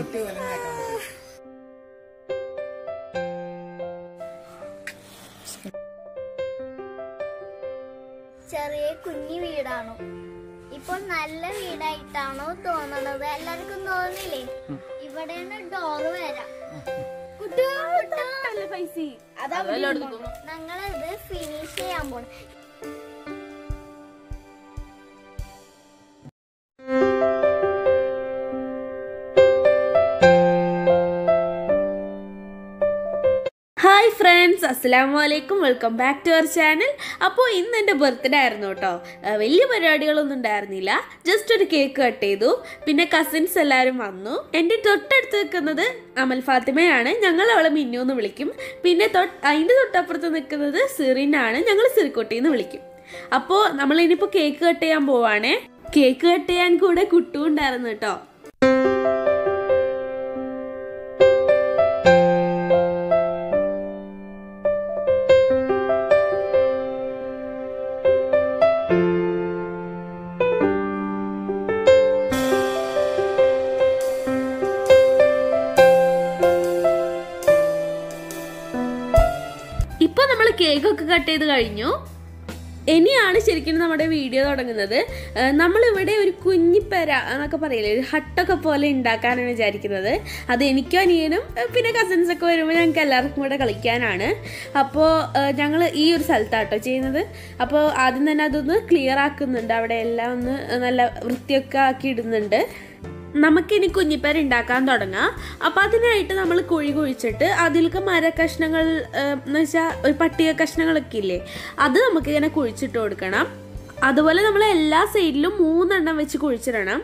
തൊട്ടി പോലെ ആക്കാൻ പറ്റും ചെറിയ കുഞ്ഞു വീടാണോ ഇപ്പോൾ നല്ല വീടായിട്ടാണോ തോന്നണത് എല്ലാവർക്കും തോന്നില്ലേ ഇവിടെയാണ് ഡോറ് വരാം കുട്ടു, കുട്ടു. അതാ ഞങ്ങളിത് ഫിനിഷ് ചെയ്യാൻ പോണം ഹായ് ഫ്രണ്ട്സ് അസ്സാം വലൈക്കും welcome back to our channel അപ്പോൾ ഇന്ന് എൻ്റെ ബർത്ത്ഡേ ആയിരുന്നു കേട്ടോ ആ, വലിയ പരിപാടികളൊന്നും ഉണ്ടായിരുന്നില്ല ജസ്റ്റ് ഒരു കേക്ക് കട്ട് ചെയ്തു പിന്നെ കസിൻസ് എല്ലാവരും വന്നു എൻ്റെ തൊട്ടടുത്ത് നിൽക്കുന്നത് അമൽ ഫാത്തിമയാണ് ഞങ്ങൾ അവളെ മിന്നു എന്ന് വിളിക്കും പിന്നെ തൊട്ട് അതിൻ്റെ തൊട്ടപ്പുറത്ത് നിൽക്കുന്നത് സിറിനാണ് ഞങ്ങൾ സിറിക്കുട്ടി എന്ന് വിളിക്കും അപ്പോൾ നമ്മൾ ഇനിയിപ്പോൾ കേക്ക് കട്ട് ചെയ്യാൻ പോവാണേ കേക്ക് കട്ട് ചെയ്യാൻ കൂടെ കുട്ടു ഉണ്ടായിരുന്നു കേട്ടോ ഇപ്പൊ നമ്മൾ കേക്ക് ഒക്കെ കട്ട് ചെയ്ത് കഴിഞ്ഞു ഇനിയാണ് ശരിക്കും നമ്മുടെ വീഡിയോ തുടങ്ങുന്നത് ഏഹ് നമ്മളിവിടെ ഒരു കുഞ്ഞിപ്പെര എന്നൊക്കെ പറയില്ലേ ഒരു ഹട്ടൊക്കെ പോലെ ഉണ്ടാക്കാനാണ് വിചാരിക്കുന്നത് അത് എനിക്കും അനിയനും ഏഹ് പിന്നെ കസിൻസ് ഒക്കെ വരുമ്പോൾ ഞങ്ങൾക്ക് എല്ലാവർക്കും കൂടെ കളിക്കാനാണ് അപ്പോൾ ഞങ്ങൾ ഈ ഒരു സ്ഥലത്താട്ടോ ചെയ്യുന്നത് അപ്പോൾ ആദ്യം തന്നെ അതൊന്ന് ക്ലിയർ ആക്കുന്നുണ്ട് അവിടെ എല്ലാം ഒന്ന് നല്ല വൃത്തിയൊക്കെ ആക്കി ഇടുന്നുണ്ട് നമുക്കിനി കുഞ്ഞിപ്പേര ഉണ്ടാക്കാൻ തുടങ്ങാം അപ്പം അതിനായിട്ട് നമ്മൾ കുഴി കുഴിച്ചിട്ട് അതിലേക്ക് മര കഷ്ണങ്ങൾ എന്ന് വെച്ചാൽ ഒരു പട്ടിക കഷ്ണങ്ങളൊക്കെ ഇല്ലേ അത് നമുക്കിങ്ങനെ കുഴിച്ചിട്ട് കൊടുക്കണം അതുപോലെ നമ്മൾ എല്ലാ സൈഡിലും മൂന്നെണ്ണം വെച്ച് കുഴിച്ചിടണം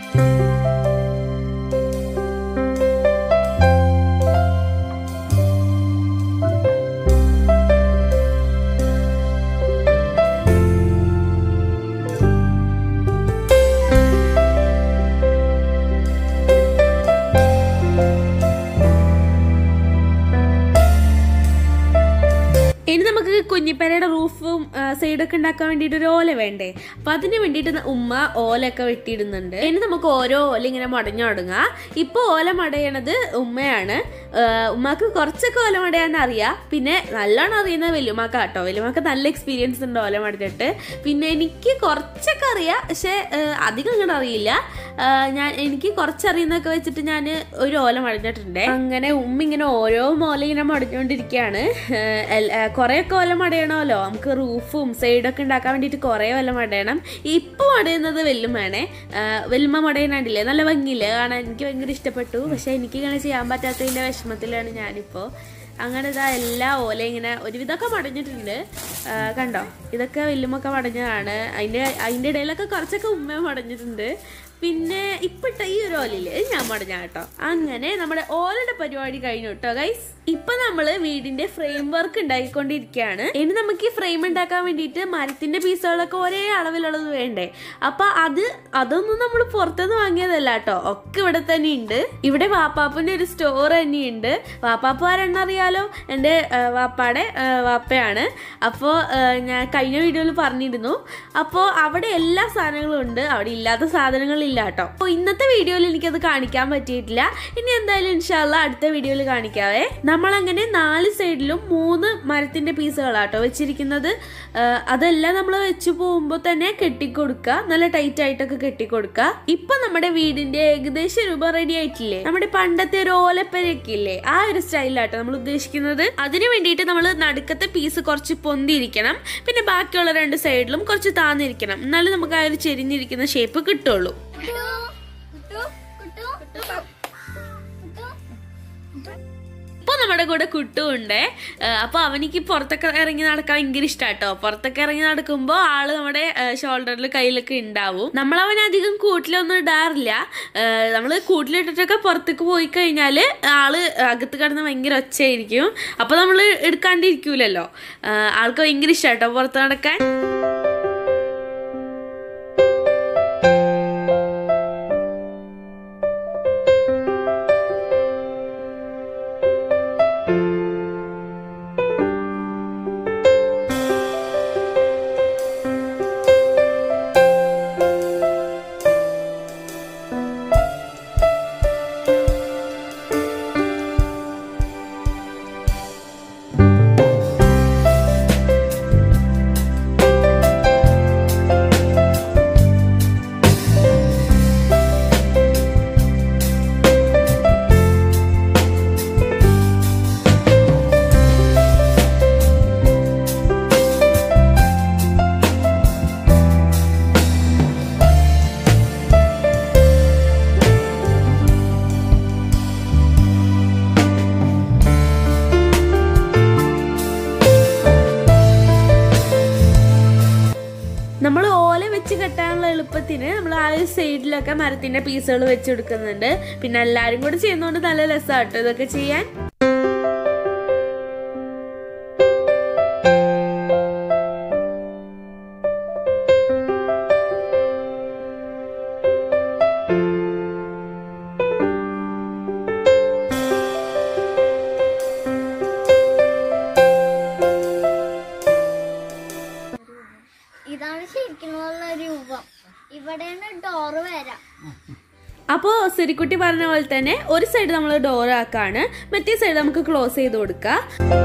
ഇനി നമുക്ക് കുഞ്ഞിപ്പേരയുടെ റൂഫും സൈഡൊക്കെ ഉണ്ടാക്കാൻ വേണ്ടിയിട്ട് ഒരു ഓല വേണ്ടേ അപ്പൊ അതിന് വേണ്ടിയിട്ട് ന- ഉമ്മ ഓലയൊക്കെ വെട്ടിയിടുന്നുണ്ട് ഇനി നമുക്ക് ഓരോ ഓല ഇങ്ങനെ മടഞ്ഞു തുടങ്ങാം ഇപ്പൊ ഓല മടയണത് ഉമ്മയാണ് ആ, ഉമ്മാക്ക് കുറച്ചൊക്കെ ഓല മടയാൻ അറിയാം പിന്നെ നല്ലോണം അറിയുന്ന വല്യമ്മക്ക കേട്ടോ വല്യമ്മക്ക് നല്ല എക്സ്പീരിയൻസ് ഉണ്ട് ഓല മടഞ്ഞിട്ട് പിന്നെ എനിക്ക് കുറച്ചൊക്കെ അറിയാം പക്ഷെ ആ, അധികം അങ്ങോട്ട് അറിയില്ല ആ, ഞാൻ എനിക്ക് കുറച്ചറിയുന്നൊക്കെ വെച്ചിട്ട് ഞാൻ ഒരു ഓല മടഞ്ഞിട്ടുണ്ട് അങ്ങനെ ഉമ്മ ഇങ്ങനെ ഓരോ മോല ഇങ്ങനെ മടഞ്ഞുകൊണ്ടിരിക്കുകയാണ് കുറേയൊക്കെ ഓല മടയണമല്ലോ നമുക്ക് റൂഫും സൈഡൊക്കെ ഉണ്ടാക്കാൻ വേണ്ടിയിട്ട് കുറേ ഓല മടയണം ഇപ്പൊ മടയുന്നത് വെല്ലുമ്മയാണേ വെല്ലുമ്മ മടയണണ്ടില്ലേ നല്ല ഭംഗിയില്ലേ കാണാൻ എനിക്ക് ഭയങ്കര ഇഷ്ടപ്പെട്ടു പക്ഷെ എനിക്ക് ഇങ്ങനെ ചെയ്യാൻ പറ്റാത്തതിന്റെ വിഷമത്തിലാണ് ഞാനിപ്പോ അങ്ങനെ ഇതാ എല്ലാ ഓല ഇങ്ങനെ ഒരുവിധമൊക്കെ മടഞ്ഞിട്ടുണ്ട് ആ, കണ്ടോ ഇതൊക്കെ വെല്ലുമൊക്കെ മടഞ്ഞതാണ് അതിന്റെ അതിന്റെ ഇടയിലൊക്കെ കുറച്ചൊക്കെ ഉമ്മ മടഞ്ഞിട്ടുണ്ട് പിന്നെ ഇപ്പിട്ട ഈ ഒരു ഓലയില് ഇത് ഞാൻ മടഞ്ഞ കേട്ടോ അങ്ങനെ നമ്മുടെ ഓലയുടെ പരിപാടി കഴിഞ്ഞു കേട്ടോ ഗൈസ് ഇപ്പൊ നമ്മള് വീടിന്റെ ഫ്രെയിം വർക്ക് ഉണ്ടാക്കിക്കൊണ്ടിരിക്കുകയാണ് ഇനി നമുക്ക് ഈ ഫ്രെയിം ഉണ്ടാക്കാൻ വേണ്ടിയിട്ട് മരത്തിന്റെ പീസുകളൊക്കെ ഒരേ അളവിലുള്ളത് വേണ്ടേ അപ്പൊ അത് അതൊന്നും നമ്മൾ പുറത്തുനിന്ന് വാങ്ങിയതല്ല കേട്ടോ ഒക്കെ ഇവിടെ തന്നെ ഉണ്ട് ഇവിടെ വാപ്പാപ്പന്റെ ഒരു സ്റ്റോർ തന്നെയുണ്ട് വാപ്പാപ്പ ആരെണ്ണറിയാലോ എൻ്റെ ആ, വാപ്പാടെ ആ, വാപ്പയാണ് അപ്പോൾ ഞാൻ കഴിഞ്ഞ വീഡിയോയിൽ പറഞ്ഞിരുന്നു അപ്പോൾ അവിടെ എല്ലാ സാധനങ്ങളും ഉണ്ട് അവിടെ ഇല്ലാത്ത സാധനങ്ങളില്ല കേട്ടോ അപ്പോൾ ഇന്നത്തെ വീഡിയോയിൽ എനിക്കത് കാണിക്കാൻ പറ്റിയിട്ടില്ല ഇനി എന്തായാലും ഇൻഷാല്ല അടുത്ത വീഡിയോയിൽ കാണിക്കാവേ നമ്മളങ്ങനെ നാല് സൈഡിലും മൂന്ന് മരത്തിന്റെ പീസുകളാട്ടോ വെച്ചിരിക്കുന്നത് ആ, അതെല്ലാം നമ്മൾ വെച്ച് പോകുമ്പോൾ തന്നെ കെട്ടിക്കൊടുക്കുക നല്ല ടൈറ്റ് ആയിട്ടൊക്കെ കെട്ടിക്കൊടുക്കുക ഇപ്പൊ നമ്മുടെ വീടിന്റെ ഏകദേശം രൂപ റെഡി ആയിട്ടില്ലേ നമ്മുടെ പണ്ടത്തെ ഒരു ഓലപ്പരയൊക്കെ ഇല്ലേ ആ ഒരു സ്റ്റൈലാട്ടോ നമ്മൾ ഉദ്ദേശിക്കുന്നത് അതിന് വേണ്ടിയിട്ട് നമ്മൾ നടുക്കത്തെ പീസ് കുറച്ച് പൊന്തിയിരിക്കണം പിന്നെ ബാക്കിയുള്ള രണ്ട് സൈഡിലും കുറച്ച് താന്നിരിക്കണം എന്നാലും നമുക്ക് ആ ഒരു ചെരിഞ്ഞിരിക്കുന്ന ഷേപ്പ് കിട്ടുള്ളൂ കുട്ടു, കുട്ടു, കുട്ടു, കുട്ടു, കുട്ടു. ഇപ്പൊ നമ്മുടെ കൂടെ കുട്ടുമുണ്ട് അപ്പൊ അവനിക്ക് പുറത്തൊക്കെ ഇറങ്ങി നടക്കാൻ ഭയങ്കര ഇഷ്ടാട്ടോ പുറത്തൊക്കെ ഇറങ്ങി നടക്കുമ്പോൾ ആള് നമ്മുടെ ഷോൾഡറിൽ കയ്യിലൊക്കെ ഉണ്ടാവും നമ്മൾ അവൻ അധികം കൂട്ടിലൊന്നും ഇടാറില്ല നമ്മൾ കൂട്ടിലിട്ടിട്ടൊക്കെ പുറത്തേക്ക് പോയി കഴിഞ്ഞാൽ ആള് അകത്ത് കിടന്ന് ഭയങ്കര ഒച്ചയായിരിക്കും അപ്പൊ നമ്മൾ എടുക്കാണ്ടിരിക്കൂലല്ലോ ആ, ആൾക്ക് ഭയങ്കര ഇഷ്ടാട്ടോ പുറത്ത് നടക്കാൻ പാകത്തിന് നമ്മൾ ആ ഒരു സൈഡിലൊക്കെ മരത്തിന്റെ പീസുകൾ വെച്ച് കൊടുക്കുന്നുണ്ട് പിന്നെ എല്ലാരും കൂടെ ചെയ്യുന്നതുകൊണ്ട് നല്ല രസമാട്ടോ ഇതൊക്കെ ചെയ്യാൻ ഇതാണ് ശരിക്കുമുള്ള രൂപം ഇവിടെയാണ് ഡോറ് വരാം അപ്പോൾ സിരിക്കുട്ടി പറഞ്ഞ പോലെ തന്നെ ഒരു സൈഡ് നമ്മൾ ഡോർ ആക്കാണ് മറ്റേ സൈഡ് നമുക്ക് ക്ലോസ് ചെയ്ത് കൊടുക്കാം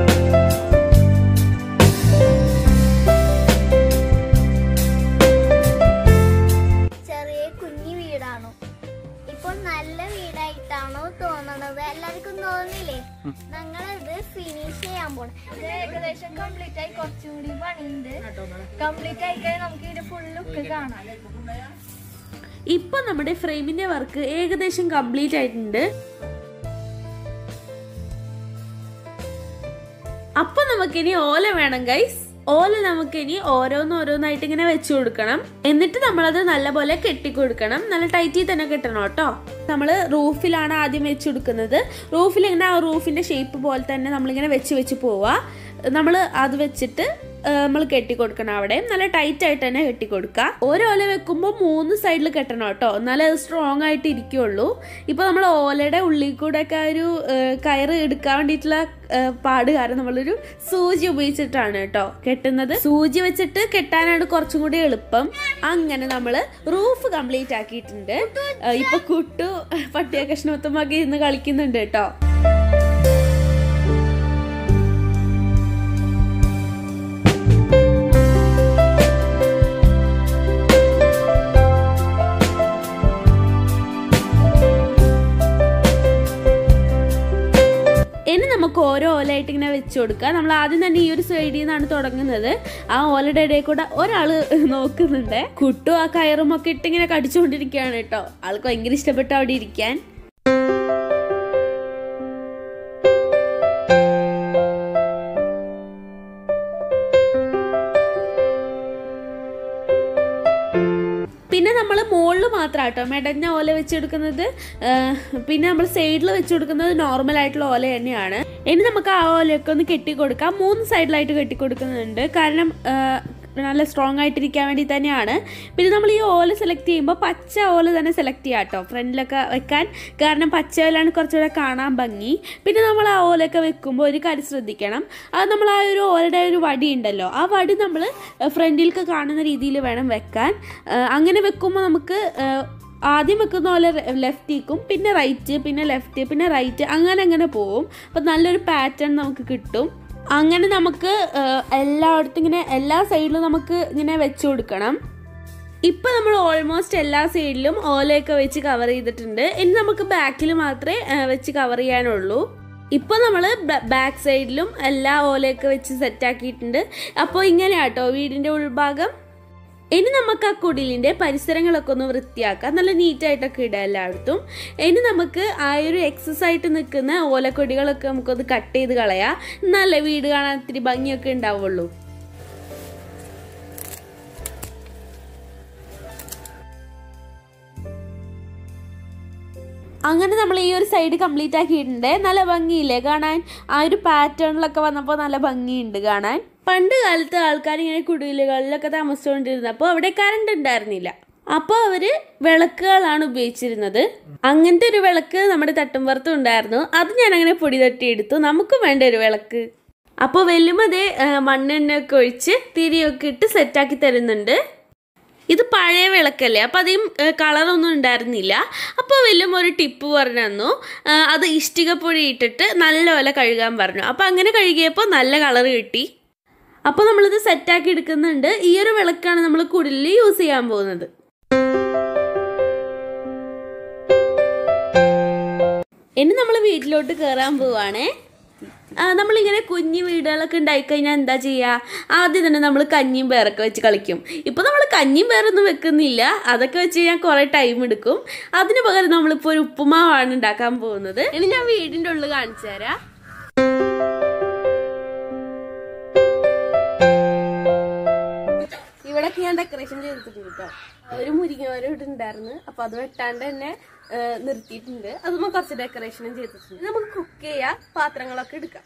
ചെറിയ കുഞ്ഞു വീടാണോ ഇപ്പോൾ നല്ല വീടായിട്ടാണോ തോന്നണത് എല്ലാവർക്കും തോന്നില്ലേ ഞങ്ങളിത് ഫിനിഷ് ചെയ്യാൻ പോണം ഇത് ഏകദേശം കംപ്ലീറ്റ് ആയി കുറച്ചും കൂടി പണിയുണ്ട് കംപ്ലീറ്റ് ആയി കഴിഞ്ഞാൽ നമുക്ക് ഇതിന്റെ ഫുൾ ലുക്ക് കാണാം ഇപ്പൊ നമ്മുടെ ഫ്രെയിമിന്റെ വർക്ക് ഏകദേശം കംപ്ലീറ്റ് ആയിട്ടുണ്ട് അപ്പൊ നമുക്കിനി ഓല വേണം ഗൈസ് ഓല നമുക്കിനി ഓരോന്നോരോന്നായിട്ട് ഇങ്ങനെ വെച്ചു കൊടുക്കണം എന്നിട്ട് നമ്മളത് നല്ലപോലെ കെട്ടിക്കൊടുക്കണം നല്ല ടൈറ്റിൽ തന്നെ കെട്ടണം കേട്ടോ നമ്മൾ റൂഫിലാണ് ആദ്യം വെച്ച് കൊടുക്കുന്നത് റൂഫിൽ ഇങ്ങനെ ആ റൂഫിന്റെ ഷേപ്പ് പോലെ തന്നെ നമ്മളിങ്ങനെ വെച്ച് വെച്ച് പോവാ നമ്മൾ അത് വെച്ചിട്ട് നമ്മൾ കെട്ടിക്കൊടുക്കണം അവിടെ നല്ല ടൈറ്റ് ആയിട്ട് തന്നെ കെട്ടിക്കൊടുക്കുക ഓരോ ഓല വെക്കുമ്പോൾ മൂന്ന് സൈഡിൽ കെട്ടണം കേട്ടോ എന്നാലേ അത് സ്ട്രോങ് ആയിട്ട് ഇരിക്കുള്ളൂ ഇപ്പോൾ നമ്മൾ ഓലയുടെ ഉള്ളിൽ കൂടെ ഒക്കെ ആ ഒരു ആ, കയറ് എടുക്കാൻ വേണ്ടിയിട്ടുള്ള ആ, പാട് കാരണം നമ്മളൊരു സൂചി ഉപയോഗിച്ചിട്ടാണ് കേട്ടോ കെട്ടുന്നത് സൂചി വെച്ചിട്ട് കെട്ടാനാണ് കുറച്ചും കൂടി എളുപ്പം അങ്ങനെ നമ്മൾ റൂഫ് കംപ്ലീറ്റ് ആക്കിയിട്ടുണ്ട് ആ, ഇപ്പൊ കുട്ടു പട്ടിയ കഷ്ണമൊത്തമാക്കി ഇരുന്ന് കളിക്കുന്നുണ്ട് കേട്ടോ ഇനി നമുക്ക് ഓരോ ഓലയായിട്ട് ഇങ്ങനെ വെച്ച് കൊടുക്കാം നമ്മൾ ആദ്യം തന്നെ ഈ ഒരു സൈഡിൽ നിന്നാണ് തുടങ്ങുന്നത് ആ ഓലയുടെ ഇടയിൽ കൂടെ ഒരാള് നോക്കുന്നുണ്ട് കുട്ടു ആ കയറും ഒക്കെ ഇട്ട് ഇങ്ങനെ കടിച്ചുകൊണ്ടിരിക്കുകയാണ് കേട്ടോ ആൾക്ക് ഭയങ്കര ഇഷ്ടപ്പെട്ടു അവിടെ ഇരിക്കാൻ പിന്നെ നമ്മൾ മുകളിൽ മാത്രം കേട്ടോ മെടഞ്ഞ ഓല വെച്ചെടുക്കുന്നത് പിന്നെ നമ്മൾ സൈഡിൽ വെച്ച് കൊടുക്കുന്നത് നോർമൽ ആയിട്ടുള്ള ഓല തന്നെയാണ് ഇനി നമുക്ക് ആ ഓലയൊക്കെ ഒന്ന് കെട്ടിക്കൊടുക്കാം മൂന്ന് സൈഡിലായിട്ട് കെട്ടിക്കൊടുക്കുന്നുണ്ട് കാരണം ആ, നല്ല സ്ട്രോങ് ആയിട്ടിരിക്കാൻ വേണ്ടി തന്നെയാണ് പിന്നെ നമ്മൾ ഈ ഓല സെലക്ട് ചെയ്യുമ്പോൾ പച്ച ഓല തന്നെ സെലക്ട് ചെയ്യാം കേട്ടോ ഫ്രണ്ടിലൊക്കെ വെക്കാൻ കാരണം പച്ച ഓലാണ് കുറച്ചുകൂടെ കാണാൻ ഭംഗി പിന്നെ നമ്മൾ ആ ഓലയൊക്കെ വെക്കുമ്പോൾ ഒരു കാര്യം ശ്രദ്ധിക്കണം അത് നമ്മൾ ആ ഒരു ഓലയുടെ ഒരു വടി ഉണ്ടല്ലോ ആ വടി നമ്മൾ ഫ്രണ്ടിലേക്ക് കാണുന്ന രീതിയിൽ വേണം വെക്കാൻ ആ, അങ്ങനെ വെക്കുമ്പോൾ നമുക്ക് ആ, ആദ്യം വെക്കുന്ന പോലെ ലെഫ്റ്റിക്കും പിന്നെ റൈറ്റ് പിന്നെ ലെഫ്റ്റ് പിന്നെ റൈറ്റ് അങ്ങനെ അങ്ങനെ പോവും അപ്പം നല്ലൊരു പാറ്റേൺ നമുക്ക് കിട്ടും അങ്ങനെ നമുക്ക് ആ, എല്ലായിടത്തും ഇങ്ങനെ എല്ലാ സൈഡിലും നമുക്ക് ഇങ്ങനെ വെച്ചു കൊടുക്കണം ഇപ്പൊ നമ്മൾ ഓൾമോസ്റ്റ് എല്ലാ സൈഡിലും ഓലയൊക്കെ വെച്ച് കവർ ചെയ്തിട്ടുണ്ട് ഇനി നമുക്ക് ബാക്കിൽ മാത്രമേ ആ, വെച്ച് കവർ ചെയ്യാനുള്ളൂ ഇപ്പോൾ നമ്മൾ ബാക്ക് സൈഡിലും എല്ലാ ഓലയൊക്കെ വെച്ച് സെറ്റ് ആക്കിയിട്ടുണ്ട് അപ്പോൾ ഇങ്ങനെയാട്ടോ വീടിൻ്റെ ഉൾഭാഗം ഇനി നമുക്ക് ആ കുടിലിൻ്റെ പരിസരങ്ങളൊക്കെ ഒന്ന് വൃത്തിയാക്കാം നല്ല നീറ്റായിട്ടൊക്കെ ഇടാം എല്ലായിടത്തും ഇനി നമുക്ക് ആ ഒരു എക്സസ് ആയിട്ട് നിൽക്കുന്ന ഓലക്കൊടികളൊക്കെ നമുക്കൊന്ന് കട്ട് ചെയ്ത് കളയാം നല്ല വീട് കാണാൻ ഇത്തിരി ഭംഗിയൊക്കെ ഉണ്ടാവുള്ളൂ അങ്ങനെ നമ്മൾ ഈ ഒരു സൈഡ് കംപ്ലീറ്റ് ആക്കിയിട്ടുണ്ട് നല്ല ഭംഗിയില്ലേ കാണാൻ ആ ഒരു പാറ്റേണിലൊക്കെ വന്നപ്പോൾ നല്ല ഭംഗിയുണ്ട് കാണാൻ പണ്ട് കാലത്ത് ആൾക്കാർ ഇങ്ങനെ കുടിലുകളിലൊക്കെ താമസിച്ചുകൊണ്ടിരുന്നപ്പോൾ അവിടെ കറണ്ട് ഉണ്ടായിരുന്നില്ല അപ്പോൾ അവർ വിളക്കുകളാണ് ഉപയോഗിച്ചിരുന്നത് അങ്ങനത്തെ ഒരു വിളക്ക് നമ്മുടെ തട്ടുംപുറത്തും ഉണ്ടായിരുന്നു അത് ഞാൻ അങ്ങനെ പൊടി തട്ടിയെടുത്തു നമുക്കും വേണ്ട ഒരു വിളക്ക് അപ്പോൾ വെല്ലുമതേ മണ്ണെണ്ണയൊക്കെ ഒഴിച്ച് തിരിയൊക്കെ ഇട്ട് സെറ്റാക്കി തരുന്നുണ്ട് ഇത് പഴയ വിളക്കല്ലേ അപ്പം അധികം കളറൊന്നും ഉണ്ടായിരുന്നില്ല അപ്പോൾ വലിയ ഒരു ടിപ്പ് പറഞ്ഞു തന്നു ആ, അത് ഇഷ്ടികപ്പൊടി ഇട്ടിട്ട് നല്ലപോലെ കഴുകാൻ പറഞ്ഞു അപ്പോൾ അങ്ങനെ കഴുകിയപ്പോൾ നല്ല കളർ കിട്ടി അപ്പോൾ നമ്മളിത് സെറ്റാക്കി എടുക്കുന്നുണ്ട് ഈ ഒരു വിളക്കാണ് നമ്മൾ കുടിലിൽ യൂസ് ചെയ്യാൻ പോകുന്നത് ഇനി നമ്മൾ വീട്ടിലോട്ട് കയറാൻ പോവാണേ ആ, നമ്മളിങ്ങനെ കുഞ്ഞു വീടുകളൊക്കെ ഉണ്ടായിക്കഴിഞ്ഞാൽ എന്താ ചെയ്യുക ആദ്യം തന്നെ നമ്മൾ കഞ്ഞിയും പേരൊക്കെ വെച്ച് കളിക്കും ഇപ്പോൾ നമ്മൾ കഞ്ഞിയും പേരൊന്നും വെക്കുന്നില്ല അതൊക്കെ വെച്ച് കഴിഞ്ഞാൽ കുറേ ടൈം എടുക്കും അതിന് പകരം നമ്മളിപ്പോൾ ഒരു ഉപ്പുമാവാണ് ഉണ്ടാക്കാൻ പോകുന്നത് ഇനി ഞാൻ വീടിൻ്റെ ഉള്ളിൽ കാണിച്ചു തരാം ഇവിടൊക്കെ ഞാൻ ഞാൻ ഡെക്കറേഷൻ ചെയ്തിട്ടുണ്ട് കേട്ടോ ഒരു മുരിങ്ങ മരം ഇവിടെ ഉണ്ടായിരുന്നു അപ്പൊ അത് വെട്ടാണ്ട് തന്നെ ആ, നിർത്തിയിട്ടുണ്ട് അത് നമുക്ക് കുറച്ച് ഡെക്കറേഷനും ചെയ്തിട്ടുണ്ട് ഇനി നമുക്ക് കുക്ക് ചെയ്യാം പാത്രങ്ങളൊക്കെ എടുക്കാം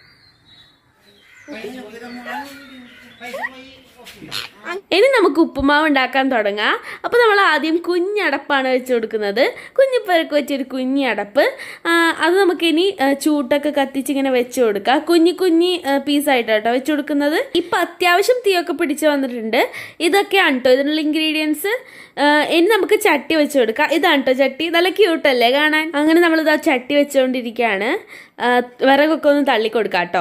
ഇനി നമുക്ക് ഉപ്പുമാവ് ഉണ്ടാക്കാൻ തുടങ്ങാം അപ്പോൾ നമ്മൾ ആദ്യം കുഞ്ഞടപ്പാണ് വെച്ച് കൊടുക്കുന്നത് കുഞ്ഞിപ്പരക്ക് വെച്ചൊരു കുഞ്ഞടപ്പ് ആ, അത് നമുക്കിനി ആ, ചൂട്ടൊക്കെ കത്തിച്ച് ഇങ്ങനെ വെച്ച് കൊടുക്കാം കുഞ്ഞി കുഞ്ഞി പീസായിട്ട് കേട്ടോ വെച്ച് കൊടുക്കുന്നത് ഇപ്പം അത്യാവശ്യം തീയൊക്കെ പിടിച്ച് വന്നിട്ടുണ്ട് ഇതൊക്കെയാണ് കേട്ടോ ഇതിനുള്ള ഇൻഗ്രീഡിയൻസ് ഇനി നമുക്ക് ചട്ടി വെച്ച് കൊടുക്കാം ഇതാണ് കേട്ടോ ചട്ടി നല്ല ക്യൂട്ടല്ലേ കാണാൻ അങ്ങനെ നമ്മളിത് ആ ചട്ടി വെച്ചുകൊണ്ടിരിക്കുകയാണ് ആ, വിറകൊക്കെ ഒന്ന് തള്ളി കൊടുക്കാം കേട്ടോ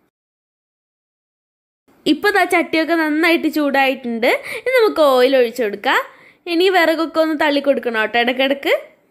ഇപ്പോൾ ദാ ചട്ടിയൊക്കെ നന്നായിട്ട് ചൂടായിട്ടുണ്ട് ഇനി നമുക്ക് ഓയിൽ ഒഴിച്ചു കൊടുക്കാം ഇനി വിറകൊക്കെ ഒന്ന് തള്ളി കൊടുക്കണം കേട്ടോ ഇടയ്ക്കിടയ്ക്ക്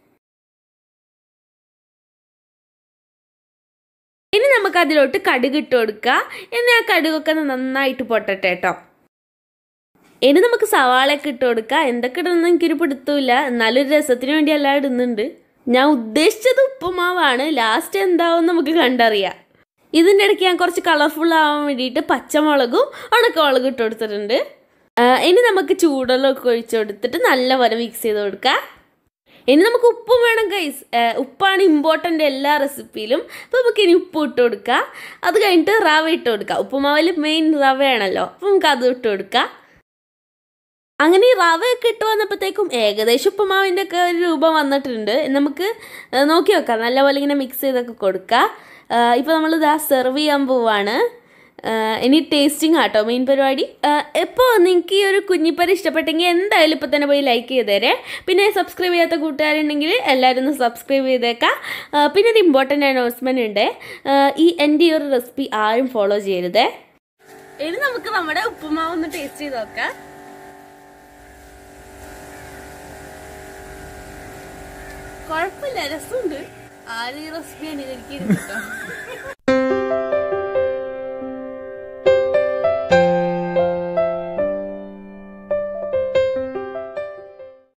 ഇനി നമുക്ക് അതിലോട്ട് കടുക് ഇട്ട് കൊടുക്കുക ഇനി ആ കടുകൊക്കെ ഒന്ന് നന്നായിട്ട് പൊട്ടട്ടെ കേട്ടോ ഇനി നമുക്ക് സവാളയൊക്കെ ഇട്ട് കൊടുക്കുക എന്തൊക്കെ ഇടുന്ന എനിക്കൊരു പിടുത്തമില്ല എന്നാലും ഒരു രസത്തിന് വേണ്ടി എല്ലാം ഇടുന്നുണ്ട് ഞാൻ ഉദ്ദേശിച്ചത് ഉപ്പുമാവാണ് ലാസ്റ്റ് എന്താവും നമുക്ക് കണ്ടറിയാം ഇതിൻ്റെ ഇടയ്ക്ക് ഞാൻ കുറച്ച് കളർഫുൾ ആവാൻ വേണ്ടിയിട്ട് പച്ചമുളകും ഉണക്കമുളകും ഇട്ട് കൊടുത്തിട്ടുണ്ട് ആ, ഇനി നമുക്ക് ചൂടുവെള്ളമൊക്കെ ഒഴിച്ച് കൊടുത്തിട്ട് നല്ലപോലെ മിക്സ് ചെയ്ത് കൊടുക്കാം ഇനി നമുക്ക് ഉപ്പും വേണം ഗൈസ് ഉപ്പാണ് ഇമ്പോർട്ടൻ്റ് എല്ലാ റെസിപ്പിയിലും അപ്പോൾ നമുക്ക് ഇനി ഉപ്പ് ഇട്ട് കൊടുക്കാം അത് കഴിഞ്ഞിട്ട് റവ ഇട്ട് കൊടുക്കാം ഉപ്പുമാവിൽ മെയിൻ റവയാണല്ലോ അപ്പോൾ നമുക്ക് അത് ഇട്ട് കൊടുക്കാം അങ്ങനെ ഈ റവയൊക്കെ ഇട്ട് വന്നപ്പോഴത്തേക്കും ഏകദേശം ഉപ്പുമാവിൻ്റെ ഒക്കെ ഒരു രൂപം വന്നിട്ടുണ്ട് നമുക്ക് ആ, നോക്കി വെക്കാം നല്ലപോലെ ഇങ്ങനെ മിക്സ് ചെയ്തൊക്കെ കൊടുക്കാം ഇപ്പോൾ നമ്മൾ ഇതാ സെർവ് ചെയ്യാൻ പോവാണ് ആ, ഇനി ടേസ്റ്റിംഗ് ആട്ടോ മെയിൻ പരിപാടി ഇപ്പോൾ നിങ്ങൾക്ക് ഈ ഒരു കുഞ്ഞിപ്പര ഇഷ്ടപ്പെട്ടെങ്കിൽ എന്തായാലും ഇപ്പോൾ തന്നെ പോയി ലൈക്ക് ചെയ്തേരെ പിന്നെ സബ്സ്ക്രൈബ് ചെയ്യാത്ത കൂട്ടുകാരുണ്ടെങ്കിൽ എല്ലാവരും ഒന്ന് സബ്സ്ക്രൈബ് ചെയ്തേക്കാം ആ, പിന്നെ ഒരു ഇമ്പോർട്ടൻ്റ് അനൗൺസ്മെൻറ്റ് ഉണ്ട് ആ, ഈ എൻ്റെ ഈ ഒരു റെസിപ്പി ആരും ഫോളോ ചെയ്യരുതേ ഇനി നമുക്ക് നമ്മുടെ ഉപ്പുമാവ് ഒന്ന് ടേസ്റ്റ് ചെയ്ത് നോക്കാം കുഴപ്പമില്ല രസമുണ്ട് ആരും ഈ റെസിപ്പി അനുകരിക്കരുത് കേട്ടോ